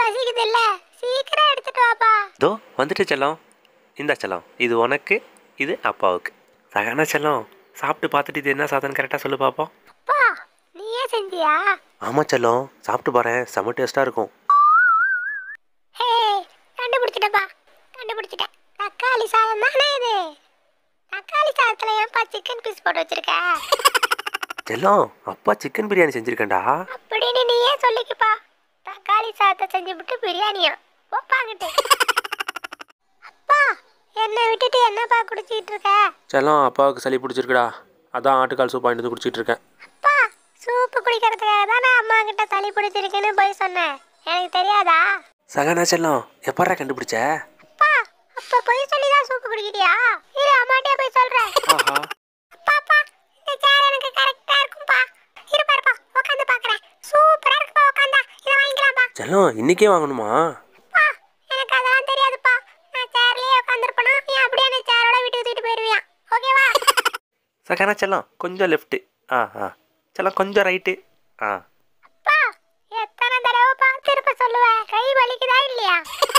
பசிக்குது இல்ல சீக்கிரம் எடுத்துட்டு வாப்பா தோ வந்துட்டு செல்லம் இந்தா செல்லம் இது உனக்கு இது அப்பாவுக்கு சகானா செல்லம் சாப்பிட்டு பார்த்துட்டு இது என்ன சாதனம் கரெக்டாக சொல்லு பார்ப்போம் அப்பா நீயே செஞ்சியா ஆமாம் செல்லம் சாப்பிட்டு பாறேன் செம்ம டேஸ்ட்டாக இருக்கும் ஹே கண்டுபிடிச்சிட்டப்பா கண்டுபிடிச்சிட்டேன் தக்காளி சாதம் தானே இது தக்காளி சாதத்துல ஏன்பா சிக்கன் பீஸ் போட்டு வச்சிருக்க செல்லம் அப்பா சிக்கன் பிரியாணி செஞ்சுருக்கேன்டா அப்படின்னு நீயே சொல்லிக்கப்பா தக்காளி சாதத்தை செஞ்சு விட்டு பிரியாணியா போப்பாங்கிட்டு அப்பா என்னை விட்டுட்டு என்னப்பா குடிச்சிட்டு இருக்க செல்லம் அப்பாவுக்கு சளி பிடிச்சிருக்குடா அதான் ஆட்டுக்கால் சூப் வாங்கிட்டு வந்து குடிச்சிட்டு இருக்கேன் அப்பா சூப்பு குடிக்கிறதுக்காக தான் நான் அம்மா கிட்ட சளி பிடிச்சிருக்குன்னு போய் சொன்னேன் எனக்கு தெரியாதா சகானா செல்லம் எப்படா கண்டுபிடிச்ச அப்பா அப்ப போய் சொல்லி தான் சூப்பு குடிக்கிறியா இரு அம்மாட்டே போய் சொல்றேன் ஆஹா அப்பா அப்பா இந்த சேர் எனக்கு கரெக்டா இருக்கும்பா இரு பாருப்பா உட்காந்து பாக்குறேன் சூப்பரா இருக்குப்பா உட்காந்தா இதை வாங்கிக்கலாம்ப்பா செல்லம் இன்னைக்கே வாங்கணுமா அப்பா எனக்கு அதெல்லாம் தெரியாதுப்பா நான் சேர்லயே உட்காந்துருப்பேனா நீ அப்படியே அந்த சேரோட விட்டு தூக்கிட்டு போயிருவியா ஓகேவா சகானா செல்லம் கொஞ்சம் லெஃப்ட்டு ஆ ஆ செல்லம் கொஞ்சம் ரைட்டு ஆ அப்பா எத்தனை தடவைப்பா திருப்ப சொல்லுவேன் கை வலிக்குதா இல்லையா